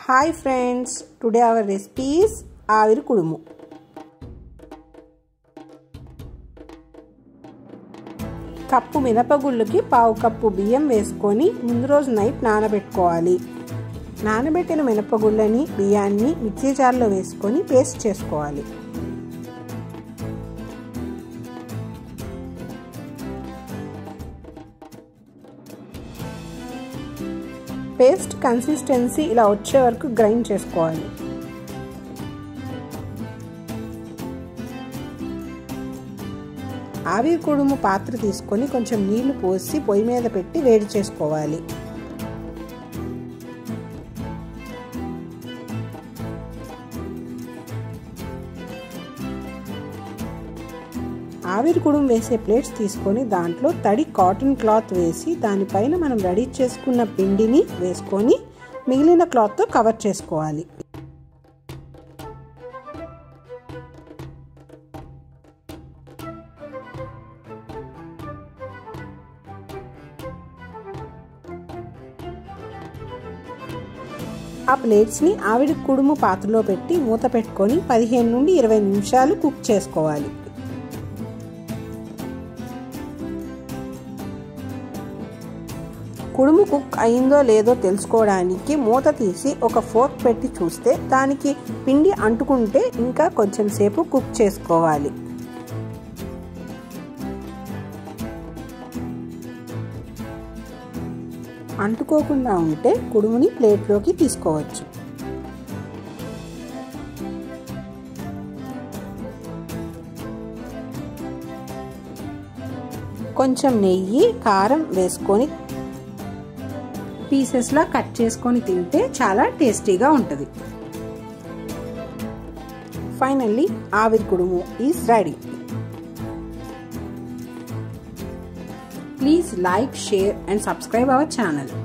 hi friends today our recipes aviri kudumu cup మినపగుళ్ళకి పావు cup బియ్యం వేసుకొని ముందు రోజు నైట్ నానబెట్టుకోవాలి నానబెట్టిన మినపగుళ్ళని బియ్యాన్ని మిక్సీ జార్లో వేసుకొని పేస్ట్ చేసుకోవాలి పేస్ట్ కన్సిస్టెన్సీ ఇలా వచ్చే వరకు గ్రైండ్ చేసుకోవాలి ఆవిరి కుడుము పాత్ర తీసుకొని కొంచెం నీళ్లు పోసి పొయ్యి మీద పెట్టి వేడి చేసుకోవాలి ఆవిరి కుడుము వేసే ప్లేట్స్ తీసుకొని దాంట్లో తడి కాటన్ క్లాత్ వేసి దానిపైన మనం రెడీ చేసుకున్న పిండిని వేసుకొని మిగిలిన క్లాత్తో కవర్ చేసుకోవాలి ఆ ప్లేట్స్ని ఆవిడి కుడుము పాత్రలో పెట్టి మూత పెట్టుకొని పదిహేను నుండి ఇరవై నిమిషాలు కుక్ చేసుకోవాలి కుడుము కుక్ అయిందో లేదో తెలుసుకోవడానికి మూత తీసి ఒక ఫోర్క్ పెట్టి చూస్తే దానికి పిండి అంటుకుంటే ఇంకా కొంచెం సేపు కుక్ చేసుకోవాలి అంటుకోకుండా ఉంటే కుడుముని ప్లేట్లోకి తీసుకోవచ్చు కొంచెం నెయ్యి కారం వేసుకొని పీసెస్లా కట్ చేసుకొని తింటే చాలా టేస్టీగా ఉంటుంది finally aviri kudumu is ready please like share and subscribe our channel